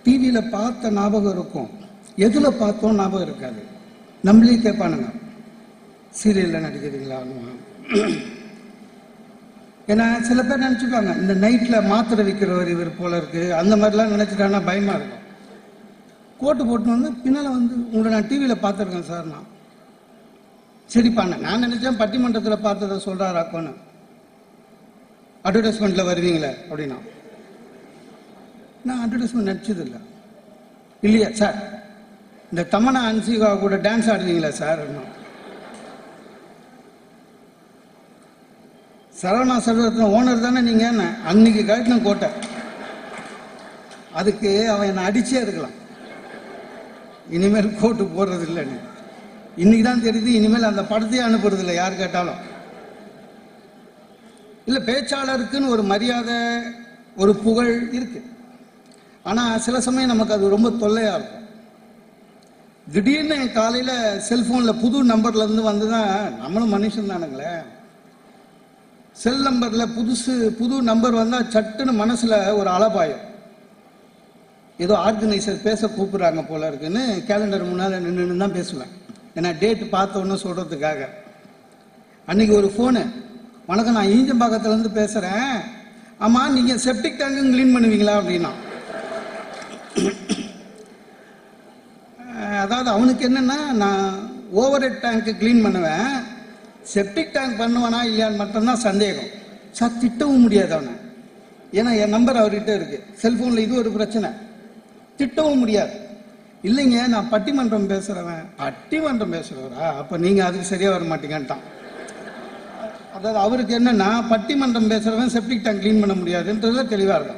டிவியில் பார்த்த ஞாபகம் இருக்கும் எதில் பார்த்தோம் ஞாபகம் இருக்காது நம்மளே கேட்பானுங்க சீரியலில் நடிக்கிறீங்களான்னு ஏன்னா சில பேர் நினச்சிப்பாங்க இந்த நைட்டில் மாத்திரை விற்கிறவர் இவர் போல இருக்கு அந்த மாதிரிலாம் நினச்சிட்டாங்கன்னா பயமாக இருக்கும் கோட்டு போட்டு வந்து பின்னால் வந்து உங்களை நான் டிவியில் பார்த்துருக்கேன் சார் நான் சரிப்பாண்ண நான் நினச்சேன் பட்டிமன்றத்தில் பார்த்ததை சொல்கிறாராக்கோன்னு அட்வர்டைஸ்மெண்ட்டில் வருவீங்களே அப்படின்னா நான் அட்வர்டைஸ்மெண்ட் நடிச்சதில்லை இல்லையா சார் இந்த தமனா அன்சிகா கூட டான்ஸ் ஆடுவீங்களா சார் அப்படின்னா. சரவணா சர்வரத்ன ஓனர் தானே நீங்க என்ன அன்னைக்கு கழட்டின கோட்டை அதுக்கு அவன் என்னை அடிச்சே இருக்கலாம் இனிமேல் கோட்டு போடுறது இல்லைன்னு இன்னைக்கு தான் தெரியுது இனிமேல் அந்த படத்தையே அனுப்புறது இல்லை யார் கேட்டாலும் இல்லை பேச்சாளருக்குன்னு ஒரு மரியாதை ஒரு புகழ் இருக்கு ஆனால் சில சமயம் நமக்கு அது ரொம்ப தொல்லையாக இருக்கும் திடீர்னு காலையில் செல்ஃபோனில் புது நம்பர்லேருந்து வந்து தான் நம்மளும் மனுஷன் தானுங்களே செல் நம்பரில் புதுசு புது நம்பர் வந்தால் சட்டுன்னு மனசில் ஒரு அலபாயம் ஏதோ ஆர்கனைசர் பேச கூப்பிடுறாங்க போல இருக்குன்னு கேலண்டர் முன்னால் நின்று தான் பேசுவேன் ஏன்னா டேட் பார்த்தோன்னு சொல்கிறதுக்காக அன்னைக்கு ஒரு ஃபோனு வணக்கம் நான் ஈஞ்சம்பாக்கத்துலேருந்து பேசுகிறேன் ஆமாம் நீங்கள் செப்டிக் டேங்கும் க்ளீன் பண்ணுவீங்களா அப்படின்னா அஹ் அதாவது அவனுக்கு என்னன்னா நான் ஓவர் ஹெட் டேங்க்கு க்ளீன் பண்ணுவேன் செப்டிக் டேங்க் பண்ணுவானா இல்லையான்னு மட்டும்தான் சந்தேகம் சார் திட்டவும் முடியாது அவனை ஏன்னா என் நம்பர் அவர்கிட்ட இருக்கு செல்போனில் இது ஒரு பிரச்சனை திட்டவும் முடியாது இல்லைங்க நான் பட்டிமன்றம் பேசுகிறவன் பட்டிமன்றம் பேசுகிறவரா அப்போ நீங்கள் அதுக்கு சரியாக வர மாட்டீங்கன்ட்டான் அதாவது அவருக்கு என்னன்னா பட்டிமன்றம் பேசுகிறவன் செப்டிக் டேங்க் க்ளீன் பண்ண முடியாதுன்றதுல தெளிவாக இருக்கும்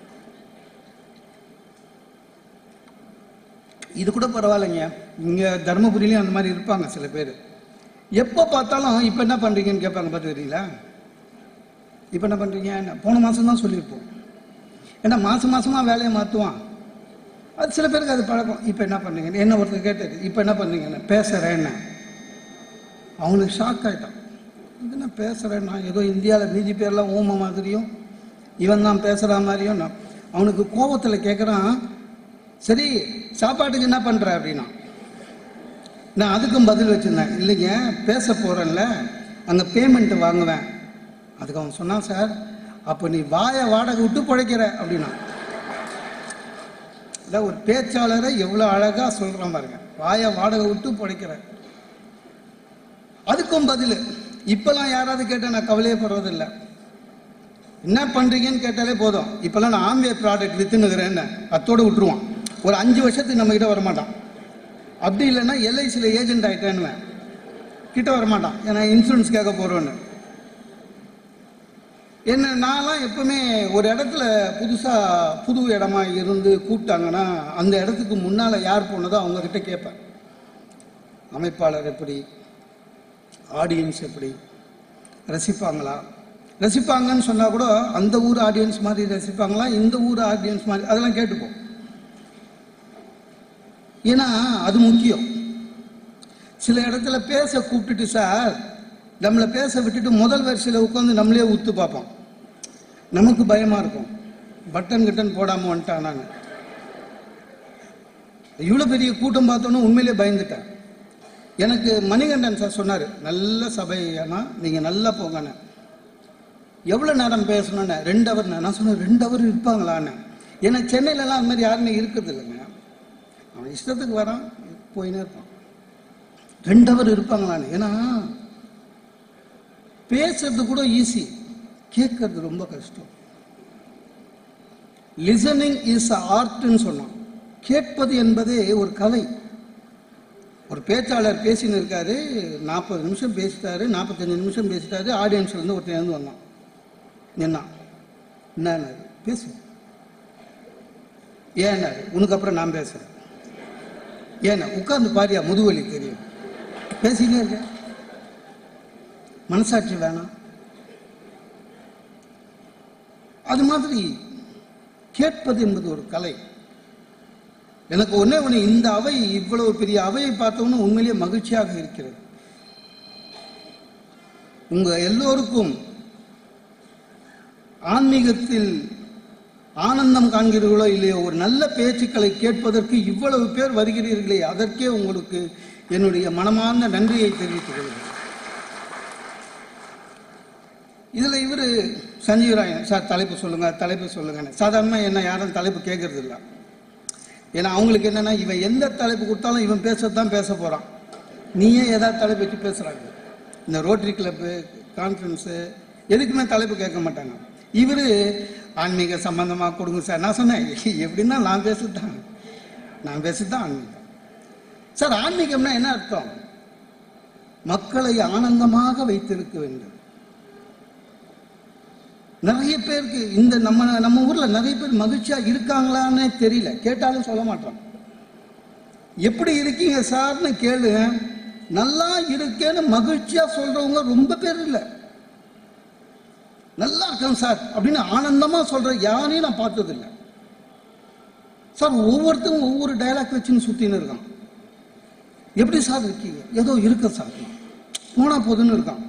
இது கூட பரவாயில்லைங்க இங்கே தருமபுரியிலையும் அந்த மாதிரி இருப்பாங்க சில பேர் எப்போ பார்த்தாலும் இப்போ என்ன பண்ணுறீங்கன்னு கேட்பாங்க பார்த்துக்கிறீங்களா இப்போ என்ன பண்ணுறீங்க என்ன போன மாதம் தான் சொல்லியிருப்போம் ஏன்னா மாதம் மாதமாக வேலையை மாற்றுவான் அது சில பேருக்கு அது பழக்கம் இப்போ என்ன பண்ணுறீங்க என்ன ஒருத்தர் கேட்டாரு இப்போ என்ன பண்ணுறீங்கன்னு பேசுகிறேன் என்ன அவனுக்கு ஷாக் ஆகிட்டான் இது என்ன பேசுகிறேன் நான் ஏதோ இந்தியாவில் மீதி பேர்லாம் ஊமை மாதிரியும் இவன் தான் பேசுகிற மாதிரியும் நான் அவனுக்கு கோபத்தில் கேட்குறான் சரி சாப்பாட்டுக்கு என்ன பண்ணுற அப்படின்னா நான் அதுக்கும் பதில் வச்சுருந்தேன் இல்லைங்க பேச போகிறேன்ல அங்கே பேமெண்ட் வாங்குவேன் அதுக்கு அவன் சொன்னான் சார் அப்போ நீ வாயை வாடகை விட்டு பிழைக்கிற அப்படின்னா அதான் ஒரு பேச்சாளரை எவ்வளோ அழகாக சொல்கிறான் பாருங்க வாயை வாடகை விட்டு பிழைக்கிற அதுக்கும் பதில் இப்பெல்லாம் யாராவது கேட்டால் நான் கவலையே படுறதில்லை என்ன பண்ணுறீங்கன்னு கேட்டாலே போதும் இப்போல்லாம் நான் ஆம்வே ப்ராடக்ட் வித்துனுக்கிறேன்னு அத்தோடு விட்டுருவான் ஒரு அஞ்சு வருஷத்துக்கு நம்ம கிட்ட வரமாட்டான் அப்படி இல்லைன்னா எல்ஐசியில் ஏஜென்ட் ஆகிட்டேன்னு கிட்ட வரமாட்டான் ஏன்னா இன்சூரன்ஸ் கேட்க போகிறோன்னு என்ன நான்லாம் எப்பவுமே ஒரு இடத்துல புதுசாக புது இடமா இருந்து கூப்பிட்டாங்கன்னா அந்த இடத்துக்கு முன்னால் யார் போனதோ அவங்கக்கிட்ட கேட்பேன் அமைப்பாளர் எப்படி ஆடியன்ஸ் எப்படி ரசிப்பாங்களா ரசிப்பாங்கன்னு சொன்னால் கூட அந்த ஊர் ஆடியன்ஸ் மாதிரி ரசிப்பாங்களா இந்த ஊர் ஆடியன்ஸ் மாதிரி அதெல்லாம் கேட்டுப்போம் ஏன்னா அது முக்கியம் சில இடத்துல பேச கூப்பிட்டுட்டு சார் நம்மளை பேச விட்டுட்டு முதல் வரிசையில் உட்காந்து நம்மளே உத்து பார்ப்போம் நமக்கு பயமா இருக்கும் பட்டன் கிட்டன் போடாமல் வந்துட்டான் நான் இவ்வளோ பெரிய கூட்டம் பார்த்தோன்னே உண்மையிலே பயந்துட்டேன் எனக்கு மணிகண்டன் சார் சொன்னார் நல்ல சபையானா நீங்கள் நல்லா போங்கண்ணே எவ்வளோ நேரம் பேசணுன்னு ரெண்டு ஹவர் நான் சொன்னேன் ரெண்டு ஹவர் இருப்பாங்களான்னு ஏன்னா சென்னையிலலாம் அது மாதிரி யாருமே இருக்கிறது இல்லைங்க அவன் இஷ்டத்துக்கு வரான் போயினே இருப்பான் ரெண்டு ஹவர் இருப்பாங்களான்னு ஏன்னா பேசுறது கூட ஈஸி கேட்கறது ரொம்ப கஷ்டம் லிசனிங் இஸ் ஆர்ட்னு சொன்னான் கேட்பது என்பதே ஒரு கலை ஒரு பேச்சாளர் பேசின்னு இருக்காரு நாற்பது நிமிஷம் பேசிட்டாரு நாற்பத்தஞ்சு நிமிஷம் பேசிட்டாரு ஆடியன்ஸ்ல இருந்து ஒருத்தன் இருந்து வந்தான் என்ன என்ன பேசு ஏன்னாரு உனக்கு அப்புறம் நான் பேசுறேன் ஏன்னா உட்கார்ந்து பாரியா முதுவலி தெரியும் பேசினே இருக்க மனசாட்சி வேணாம் அது மாதிரி கேட்பது என்பது ஒரு கலை எனக்கு ஒன்னே ஒன்று இந்த அவை இவ்வளவு பெரிய அவையை பார்த்தோன்னு உண்மையிலேயே மகிழ்ச்சியாக இருக்கிறது உங்க எல்லோருக்கும் ஆன்மீகத்தில் ஆனந்தம் காண்கிறீர்களோ இல்லையோ ஒரு நல்ல பேச்சுக்களை கேட்பதற்கு இவ்வளவு பேர் வருகிறீர்களே அதற்கே உங்களுக்கு என்னுடைய மனமார்ந்த நன்றியை தெரிவித்துக் கொள்கிறேன் இதுல இவரு சஞ்சீவ் ராயன் சார் தலைப்பு சொல்லுங்க தலைப்பு சொல்லுங்க சாதாரணமா என்ன யாரும் தலைப்பு கேட்கறது இல்ல ஏன்னா அவங்களுக்கு என்னன்னா இவன் எந்த தலைப்பு கொடுத்தாலும் இவன் பேசத்தான் பேச போறான் நீயே ஏதாவது தலைப்பு வச்சு பேசுறாங்க இந்த ரோட்டரி கிளப்பு கான்ஃபரன்ஸு எதுக்குமே தலைப்பு கேட்க மாட்டாங்க இவரு ஆன்மீக சம்பந்தமா கொடுங்க சார் நான் சொன்னேன் எப்படின்னா நான் பேசுதான் நான் பேசுதான் ஆன்மீகம் சார் ஆன்மீகம்னா என்ன அர்த்தம் மக்களை ஆனந்தமாக வைத்திருக்க வேண்டும் நிறைய பேருக்கு இந்த நம்ம நம்ம ஊர்ல நிறைய பேர் மகிழ்ச்சியா இருக்காங்களான்னு தெரியல கேட்டாலும் சொல்ல மாட்டோம் எப்படி இருக்கீங்க சார்னு கேளு நல்லா இருக்கேன்னு மகிழ்ச்சியா சொல்றவங்க ரொம்ப பேர் இல்லை நல்லா இருக்கேன் சார் அப்படின்னு ஆனந்தமா சொல்ற யாரையும் நான் பார்த்தது இல்லை சார் ஒவ்வொருத்தரும் ஒவ்வொரு டைலாக் வச்சுன்னு சுத்தின்னு இருக்கான் எப்படி சார் இருக்கீங்க ஏதோ இருக்க சார் போனா போதுன்னு இருக்கான்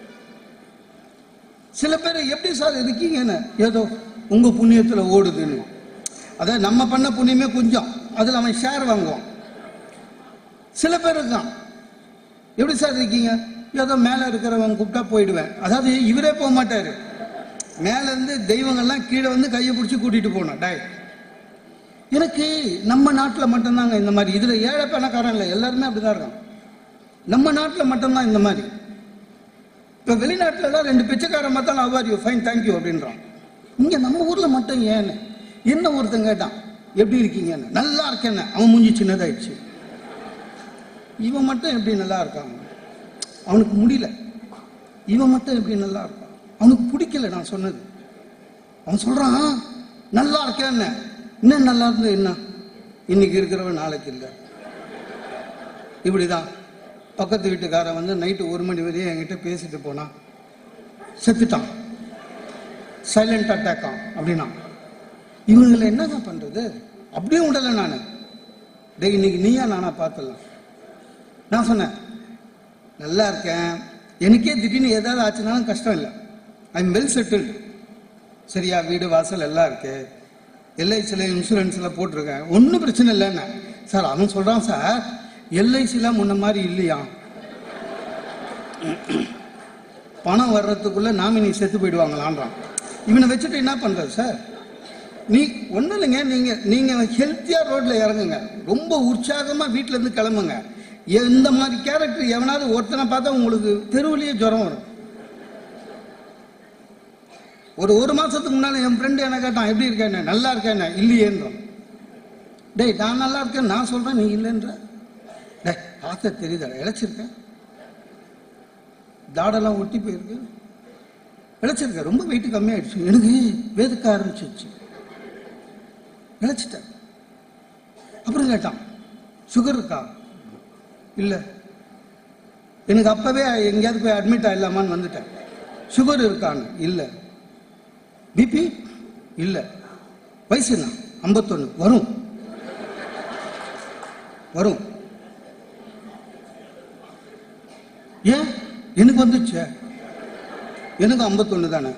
சில பேர் எப்படி சார் இருக்கீங்கன்னு ஏதோ உங்க புண்ணியத்துல ஓடுதுன்னு அதாவது நம்ம பண்ண புண்ணியமே கொஞ்சம் அதுல அவன் ஷேர் வாங்குவான் சில பேர் இருக்கான் எப்படி சார் இருக்கீங்க ஏதோ மேல இருக்கிறவன் கூப்பிட்டா போயிடுவேன் அதாவது இவரே போக மாட்டாரு மேல இருந்து தெய்வங்கள்லாம் கீழே வந்து கையை பிடிச்சி கூட்டிட்டு போனோம் டாய் எனக்கு நம்ம நாட்டில் மட்டும்தாங்க இந்த மாதிரி இதுல ஏழை பணக்காரன் இல்லை எல்லாருமே அப்படிதான் இருக்கான் நம்ம நாட்டில் மட்டும்தான் இந்த மாதிரி இப்போ வெளிநாட்டுல எல்லாம் ரெண்டு பிச்சைக்காரன் பார்த்தா அவர் யூ ஃபைன் தேங்க்யூ அப்படின்றான் இங்க நம்ம ஊர்ல மட்டும் ஏன்னு என்ன ஒருத்தன் கேட்டான் எப்படி இருக்கீங்கன்னு நல்லா இருக்கேன்னு அவன் மூஞ்சி சின்னதாயிடுச்சு இவன் மட்டும் எப்படி நல்லா இருக்கான் அவனுக்கு முடியல இவன் மட்டும் எப்படி நல்லா இருக்கான் அவனுக்கு பிடிக்கல நான் சொன்னது அவன் சொல்றான் நல்லா இருக்கேன்னு இன்னும் நல்லா இருந்தது என்ன இன்னைக்கு இருக்கிறவன் நாளைக்கு இல்லை இப்படிதான் பக்கத்து வீட்டுக்காரன் வந்து நைட்டு ஒரு மணி வரையும் என்கிட்ட பேசிட்டு போனான் செத்துட்டான் சைலண்ட் அட்டாக்கான் அப்படின்னா இவங்களை என்னங்க பண்றது அப்படியே விடலை நான் டேய் இன்னைக்கு நீயா நானா பார்த்துடலாம் நான் சொன்னேன் நல்லா இருக்கேன் எனக்கே திடீர்னு ஏதாவது ஆச்சுனாலும் கஷ்டம் இல்லை ஐ எம் வெல் செட்டில்டு சரியா வீடு வாசல் எல்லாம் இருக்கு எல்ஐசியில் இன்சூரன்ஸில் போட்டிருக்கேன் ஒன்றும் பிரச்சனை இல்லைன்னு சார் அவன் சொல்கிறான் சார் எல்ஐசிலாம் முன்ன மாதிரி இல்லையா பணம் வர்றதுக்குள்ள நாமினி செத்து போயிடுவாங்களான்றான் இவனை வச்சுட்டு என்ன பண்றது சார் நீ ஒன்றும் இல்லைங்க நீங்க நீங்க ஹெல்த்தியா ரோட்ல இறங்குங்க ரொம்ப உற்சாகமா வீட்ல இருந்து கிளம்புங்க இந்த மாதிரி கேரக்டர் எவனாவது ஒருத்தனை பார்த்தா உங்களுக்கு தெருவுலயே ஜுரம் வரும் ஒரு ஒரு மாசத்துக்கு முன்னால என் ஃப்ரெண்டு என்ன கேட்டான் எப்படி இருக்கேன்னு நல்லா இருக்கேன்னு இல்லையேன்றான் டேய் நான் நல்லா இருக்கேன் நான் சொல்றேன் நீ இல்லைன்ற டேய் பார்த்த தெரியுதா இழைச்சிருக்கேன் தாடெல்லாம் ஒட்டி போயிருக்கு இழைச்சிருக்கேன் ரொம்ப வெயிட் கம்மியாயிடுச்சு எனக்கு வேதுக்க ஆரம்பிச்சிருச்சு இழைச்சிட்டேன் அப்புறம் கேட்டான் சுகர் இருக்கா இல்லை எனக்கு அப்பவே எங்கேயாவது போய் அட்மிட் ஆயிடலாமான்னு வந்துட்டேன் சுகர் இருக்கான்னு இல்லை பிபி இல்லை வயசு என்ன ஐம்பத்தொன்று வரும் வரும் ஏன் எனக்கு வந்துச்சு எனக்கு ஐம்பத்தொன்று தானே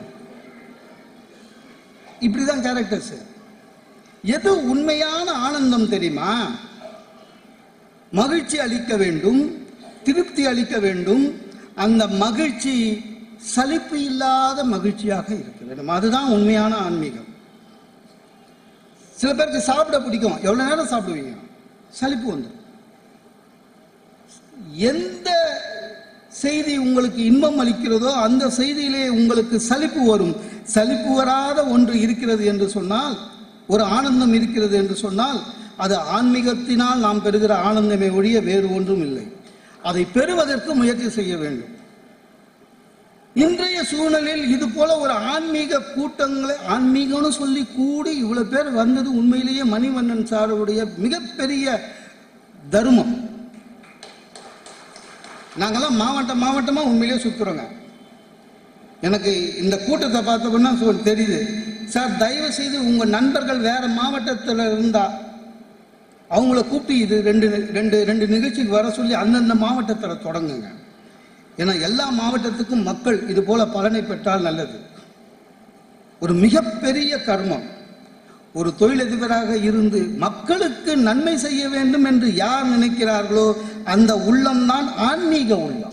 இப்படிதான் கேரக்டர்ஸ் எது உண்மையான ஆனந்தம் தெரியுமா மகிழ்ச்சி அளிக்க வேண்டும் திருப்தி அளிக்க வேண்டும் அந்த மகிழ்ச்சி சலிப்பு இல்லாத மகிழ்ச்சியாக இருக்க வேண்டும் அதுதான் உண்மையான ஆன்மீகம் சில பேருக்கு சாப்பிட பிடிக்கும் எவ்வளவு நேரம் சாப்பிடுவீங்க சலிப்பு வந்துடும் எந்த செய்தி உங்களுக்கு இன்பம் அளிக்கிறதோ அந்த செய்தியிலே உங்களுக்கு சலிப்பு வரும் சலிப்பு வராத ஒன்று இருக்கிறது என்று சொன்னால் ஒரு ஆனந்தம் இருக்கிறது என்று சொன்னால் அது ஆன்மீகத்தினால் நாம் பெறுகிற ஆனந்தமே ஒழிய வேறு ஒன்றும் இல்லை அதை பெறுவதற்கு முயற்சி செய்ய வேண்டும் இன்றைய சூழலில் இது போல ஒரு ஆன்மீக கூட்டங்களை ஆன்மீகம்னு சொல்லி கூடி இவ்வளவு பேர் வந்தது உண்மையிலேயே மணிவண்ணன் சாருடைய மிகப்பெரிய தர்மம் நாங்கெல்லாம் மாவட்டம் மாவட்டமா உண்மையிலேயே சுத்துறோங்க எனக்கு இந்த கூட்டத்தை பார்த்தோம்னா சொல் தெரியுது சார் தயவு செய்து உங்க நண்பர்கள் வேற மாவட்டத்தில் இருந்தா அவங்கள கூப்பிட்டு இது ரெண்டு ரெண்டு ரெண்டு நிகழ்ச்சிக்கு வர சொல்லி அந்தந்த மாவட்டத்தில் தொடங்குங்க ஏன்னா எல்லா மாவட்டத்துக்கும் மக்கள் இது போல பலனை பெற்றால் நல்லது ஒரு மிகப்பெரிய கர்மம் ஒரு தொழிலதிபராக இருந்து மக்களுக்கு நன்மை செய்ய வேண்டும் என்று யார் நினைக்கிறார்களோ அந்த உள்ளம்தான் ஆன்மீக உள்ளம்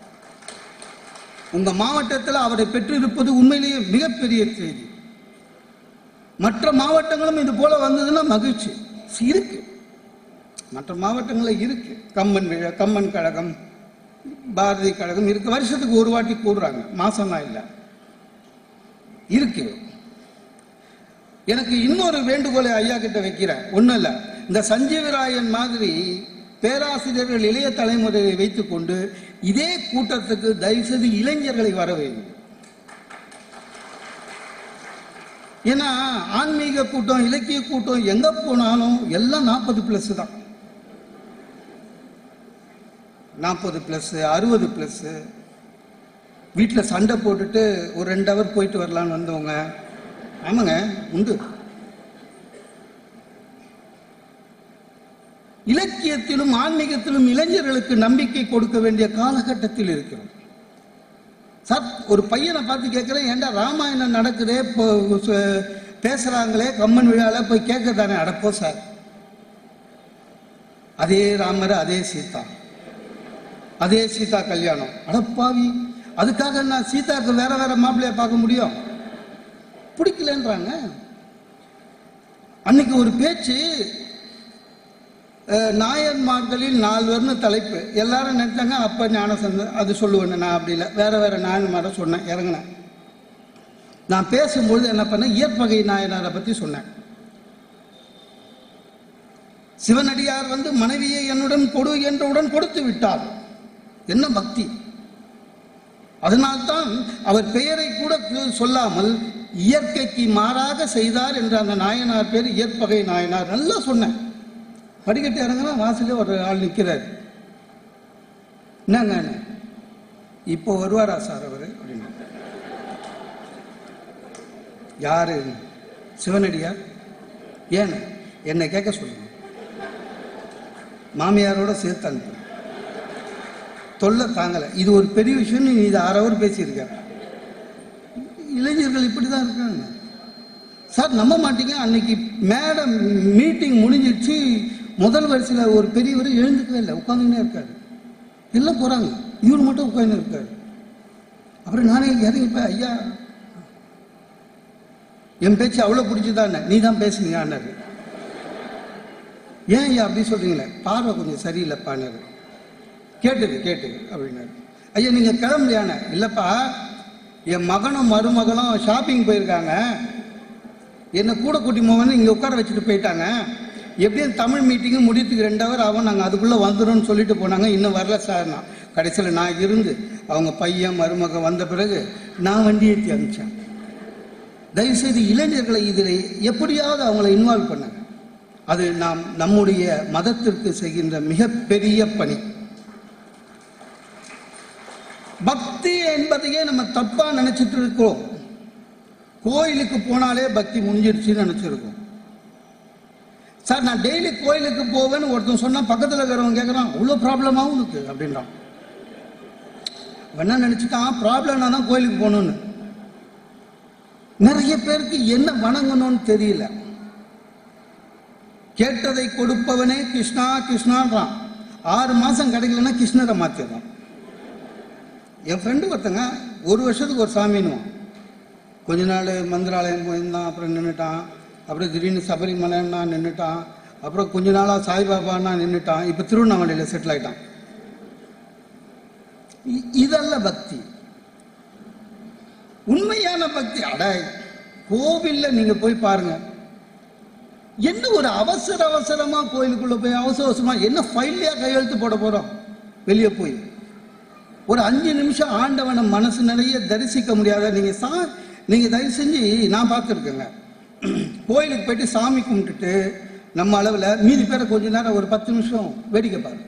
உங்க மாவட்டத்தில் அவரை பெற்றிருப்பது உண்மையிலேயே மிகப்பெரிய செய்தி மற்ற மாவட்டங்களும் இது போல வந்ததுன்னா மகிழ்ச்சி இருக்கு மற்ற மாவட்டங்களில் இருக்கு கம்மன் விழா கம்மன் கழகம் பாரதி கழகம் இருக்கு வருஷத்துக்கு ஒரு வாட்டி கூடுறாங்க மாசம்லாம் இல்லை இருக்கு எனக்கு இன்னொரு வேண்டுகோளை ஐயா கிட்ட வைக்கிறேன் ஒன்றும் இல்லை இந்த சஞ்சீவராயன் மாதிரி பேராசிரியர்கள் இளைய தலைமுறையை வைத்துக்கொண்டு இதே கூட்டத்துக்கு தயவுசெய்து இளைஞர்களை வர வேண்டும் ஏன்னா ஆன்மீக கூட்டம் இலக்கிய கூட்டம் எங்க போனாலும் எல்லாம் நாற்பது பிளஸ் தான் நாற்பது பிளஸ் அறுபது பிளஸ் வீட்டில் சண்டை போட்டுட்டு ஒரு ரெண்டு ஹவர் போயிட்டு வரலான்னு வந்தவங்க ஆமாங்க உண்டு இலக்கியத்திலும் ஆன்மீகத்திலும் இளைஞர்களுக்கு நம்பிக்கை கொடுக்க வேண்டிய காலகட்டத்தில் இருக்கிறோம் சார் ஒரு பையனை பார்த்து கேட்குறேன் ஏன்டா ராமாயணம் நடக்குதே இப்போ சு- பேசுறாங்களே கம்மன் விழால போய் கேட்க தானே அடப்போ சார் அதே ராமர் அதே சீதா அதே சீதா கல்யாணம் அடப்பாவி அதுக்காக நான் சீதாவுக்கு வேற வேற மாப்பிள்ளைய பார்க்க முடியும் பிடிக்கலன்றாங்க அன்னைக்கு ஒரு பேச்சு அஹ், நாயன்மார்களில் நால்வர்னு தலைப்பு எல்லாரும் நினைச்சாங்க அப்ப ஞானசந்தன் அது சொல்லுவேன் நான் அப்படி இல்லை வேற வேற நாயன்மாரை சொன்னேன் இறங்கினேன் நான் பேசும்பொழுது என்ன பண்ணேன் இயற்பகை நாயனாரை பத்தி சொன்னேன் சிவனடியார் வந்து மனைவியை என்னுடன் கொடு என்றவுடன் கொடுத்து விட்டார் என்ன பக்தி அதனால்தான் அவர் பெயரை கூட கு- சொல்லாமல் இயற்கைக்கு மாறாக செய்தார் என்ற அந்த நாயனார் பேர் இயற்பகை நாயனார் நல்லா சொன்னேன் படிக்கட்டு இறங்கினா வாசலே ஒரு ஆள் நிற்கிறார் என்னங்க இப்போ வருவாரா சார் அவர் அப்படின்னு யாரு சிவனடியார் ஏன் என்னை கேட்க சொல்லுங்க மாமியாரோட சேர்த்து அனுப்பு தொல்லை தாங்கலை இது ஒரு பெரிய விஷயம் நீ இது அரை அவர் பேசியிருக்க இளைஞர்கள் இப்படி தான் இருக்காங்க சார் நம்ப மாட்டீங்க அன்னைக்கு மேடம் மீட்டிங் முடிஞ்சிடுச்சு முதல் வரிசையில் ஒரு பெரியவர் எழுந்துக்கவே இல்லை உட்காந்துக்கினே இருக்காரு எல்லாம் போகிறாங்க இவர் மட்டும் உட்காந்து இருக்காரு அப்புறம் நானே இறங்கி போய் ஐயா என் பேச்சு அவ்வளோ பிடிச்சதானே நீ தான் பேசுனீங்கன்னாரு ஏன் ஐயா அப்படி சொல்றீங்களே பார்வை கொஞ்சம் சரியில்லைப்பான்னாரு கேட்டுது கேட்டுது அப்படின்னாரு ஐயா நீங்க கிளம்பலையானே இல்லப்பா என் மகனும் மருமகனும் ஷாப்பிங் போயிருக்காங்க என்னை கூட கூட்டி போவேன்னு இங்கே உட்கார வச்சுட்டு போயிட்டாங்க எப்படியும் தமிழ் மீட்டிங்கு முடியறதுக்கு ரெண்டு ஹவர் ஆகும் நாங்கள் அதுக்குள்ளே வந்துடும்னு சொல்லிட்டு போனாங்க இன்னும் வரல சார் நான் கடைசியில் நான் இருந்து அவங்க பையன் மருமகன் வந்த பிறகு நான் வண்டி ஏற்றி அனுப்பிச்சேன் தயவுசெய்து இளைஞர்களை இதில் எப்படியாவது அவங்கள இன்வால்வ் பண்ணுங்க அது நாம் நம்முடைய மதத்திற்கு செய்கின்ற மிகப்பெரிய பணி பக்தி என்பதையே நம்ம தப்பா நினைச்சிட்டு இருக்கோம் கோயிலுக்கு போனாலே பக்தி முடிஞ்சிடுச்சுன்னு நினைச்சிருக்கோம் சார் நான் டெய்லி கோயிலுக்கு போவேன்னு ஒருத்தன் சொன்னா பக்கத்துல இருக்கிறவங்க கேட்கறான் அவ்வளோ ப்ராப்ளமாகவும் இருக்கு அப்படின்றான் அவன் என்ன நினைச்சுட்டான் ப்ராப்ளம்னா தான் கோயிலுக்கு போகணும்னு நிறைய பேருக்கு என்ன வணங்கணும்னு தெரியல கேட்டதை கொடுப்பவனே கிருஷ்ணா கிருஷ்ணான்றான் ஆறு மாசம் கிடைக்கலன்னா கிருஷ்ணரை மாத்திடுறான் என் ஃப்ரெண்டு ஒருத்தங்க ஒரு வருஷத்துக்கு ஒரு சாமின்னுவான் கொஞ்ச நாள் மந்திராலயம் போயிருந்தான் அப்புறம் நின்றுட்டான் அப்புறம் திடீர்னு சபரிமலைன்னா நின்றுட்டான் அப்புறம் கொஞ்ச நாளாக சாய்பாபான்னா நின்றுட்டான் இப்போ திருவண்ணாமலையில் செட்டில் ஆயிட்டான் இ- இதல்ல பக்தி உண்மையான பக்தி அட கோவில்ல நீங்க போய் பாருங்க என்ன ஒரு அவசர அவசரமா கோயிலுக்குள்ள போய் அவசர அவசரமா என்ன ஃபைல்லையா கையெழுத்து போட போறோம் வெளியே போய் ஒரு அஞ்சு நிமிஷம் ஆண்டவனை மனசு நிறைய தரிசிக்க முடியாத நீங்க சா நீங்க தயவு செஞ்சு நான் பார்த்துருக்கேங்க கோயிலுக்கு போயிட்டு சாமி கும்பிட்டுட்டு நம்ம அளவில் மீதி பேரை கொஞ்ச நேரம் ஒரு பத்து நிமிஷம் வேடிக்கை பாரு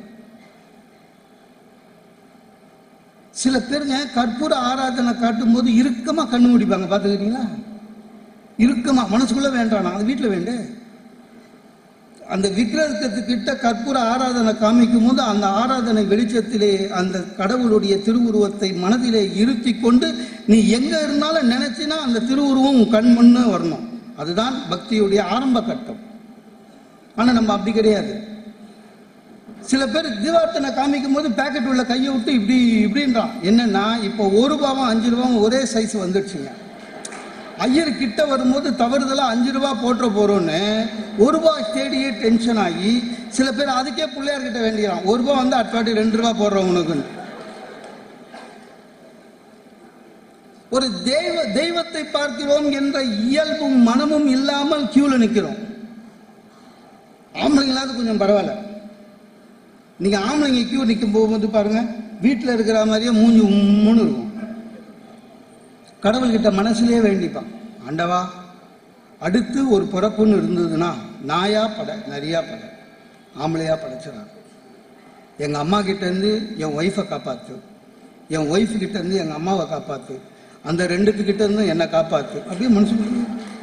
சில பேருங்க கற்பூர ஆராதனை காட்டும் போது இறுக்கமா கண்ணு முடிப்பாங்க பார்த்துக்கிறீங்களா இறுக்கமா மனசுக்குள்ள வேண்டாம் அது வீட்டில் வேண்டு அந்த விக்கிரகத்துக்கிட்ட கற்பூர ஆராதனை காமிக்கும் போது அந்த ஆராதனை வெளிச்சத்திலே அந்த கடவுளுடைய திருவுருவத்தை மனதிலே இருத்தி கொண்டு நீ எங்க இருந்தாலும் நினைச்சினா அந்த திருவுருவம் உன் கண் முன்ன வரணும் அதுதான் பக்தியுடைய ஆரம்ப கட்டம் ஆனா நம்ம அப்படி கிடையாது சில பேர் தீபார்த்தனை காமிக்கும் போது பேக்கெட் உள்ள கையை விட்டு இப்படி இப்படின்றான் என்னன்னா இப்போ ஒரு ரூபாவும் அஞ்சு ரூபாவும் ஒரே சைஸ் வந்துடுச்சுங்க ஐயர் கிட்ட வரும்போது தவறுதலா அஞ்சு ரூபா போட்டுற போறோம்னு ஒரு ரூபாய் தேடியே டென்ஷன் ஆகி சில பேர் அதுக்கே பிள்ளையார் கிட்ட வேண்டிக்கிறான் ஒரு ரூபா வந்து அட்வாட்டி ரெண்டு ரூபா போடுறோம் உனக்குன்னு ஒரு தெய்வ தெய்வத்தை பார்க்கிறோம் என்ற இயல்பும் மனமும் இல்லாமல் கியூல நிக்கிறோம் ஆம்பளைங்களாவது கொஞ்சம் பரவாயில்ல நீங்க ஆம்பளைங்க கியூ நிற்கும் போகும்போது பாருங்க வீட்டில் இருக்கிற மாதிரியே மூஞ்சி உம்முன்னு இருக்கும் கடவுள்கிட்ட மனசுலயே வேண்டிப்பான் ஆண்டவா அடுத்து ஒரு பிறப்புன்னு இருந்ததுன்னா நாயா பட நரியா பட ஆம்பளையா படைச்சிடான் எங்க அம்மா கிட்ட இருந்து என் ஒய்ஃபை காப்பாத்து என் ஒய்ஃப் கிட்ட இருந்து எங்க அம்மாவை காப்பாத்து அந்த ரெண்டுத்து கிட்ட இருந்து என்னை காப்பாத்து அப்படியே மனுஷன்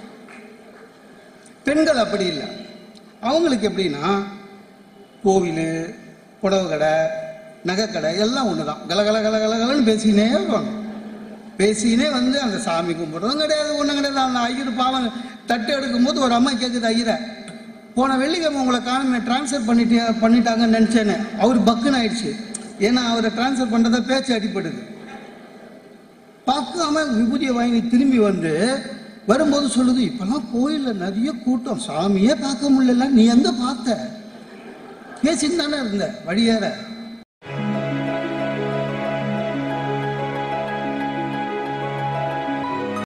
பெண்கள் அப்படி இல்லை அவங்களுக்கு எப்படின்னா கோவில் புடவை கடை நகைக்கடை எல்லாம் ஒன்று தான் கலகல கலகலகலன்னு பேசிக்கினே இருப்பாங்க பேசிக்கினே வந்து அந்த சாமி கும்பிட்றதும் கிடையாது ஒன்றும் கிடையாது அந்த ஐயர் பாவம் தட்டு எடுக்கும்போது ஒரு அம்மா கேட்குது ஐயரை போன வெள்ளிக்கிழமை உங்களை காணுமே ட்ரான்ஸ்ஃபர் பண்ணிட்டு பண்ணிட்டாங்கன்னு நினச்சேன்னு அவர் பக்குன்னு ஆயிடுச்சு ஏன்னா அவரை ட்ரான்ஸ்ஃபர் பண்ணுறத பேச்சு அடிப்படுது பார்க்காம விபூதியை வாங்கி திரும்பி வந்து வரும்போது சொல்லுது இப்பெல்லாம் கோயில்ல நிறைய கூட்டம் சாமியே பார்க்க முடியல நீ எங்க பார்த்த பேசின்னு தானே இருந்த வழியேற